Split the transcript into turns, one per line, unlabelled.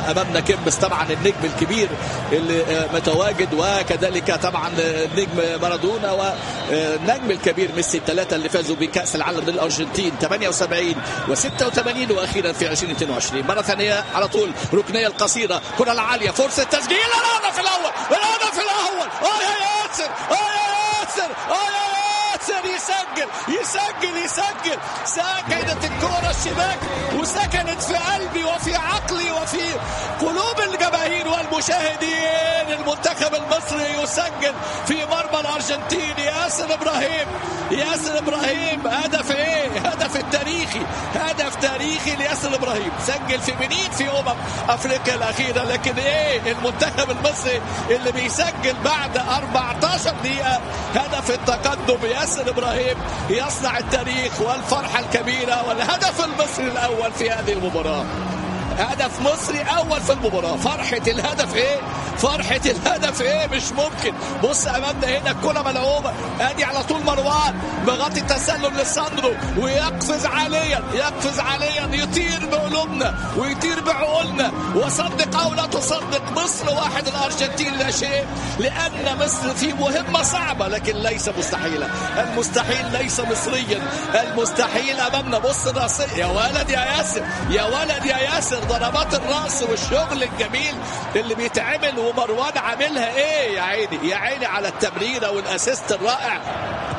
امامنا كيمبس طبعا النجم الكبير اللي متواجد وكذلك طبعا النجم مارادونا والنجم الكبير ميسي الثلاثه اللي فازوا بكاس العالم للارجنتين 78 و86 واخيرا في 2022 مره ثانيه على طول ركنيه القصيره كره العاليه فرصه تسجيل الهدف الاول الهدف الاول اه يا ياسر اه يا ياسر اه يا ياسر يسجل يسجل يسجل سكنت الكرة الشباك وسكنت في قلبي وفي عقلي وفي قلوب الجماهير والمشاهدين المنتخب المصري يسجل في مرمى الارجنتين ياسر ابراهيم ياسر ابراهيم هدف ايه هدف التاريخي هدف تاريخي لياسر ابراهيم سجل في منين في امم افريقيا الاخيره لكن ايه المنتخب المصري اللي بيسجل بعد 14 دقيقه هدف التقدم ياسر ابراهيم يصنع التاريخ والفرحه الكبيره والهدف المصري الاول في هذه المباراه هدف مصري اول في المباراه فرحه الهدف ايه فرحه الهدف ايه مش ممكن بص امامنا هنا الكره ملعوبه ادي على طول مروان بغطي التسلل لساندرو ويقفز عاليا يقفز عاليا يطير بقلوبنا ويطير بعقولنا وصدق او لا تصدق مصر واحد الارجنتين لا شيء لان مصر في مهمه صعبه لكن ليس مستحيله المستحيل ليس مصريا المستحيل امامنا بص الراسية يا ولد يا ياسر يا ولد يا ياسر ضربات الراس والشغل الجميل اللي بيتعمل ومروان عاملها ايه يا عيني يا عيني على التمريره والاسيست الرائع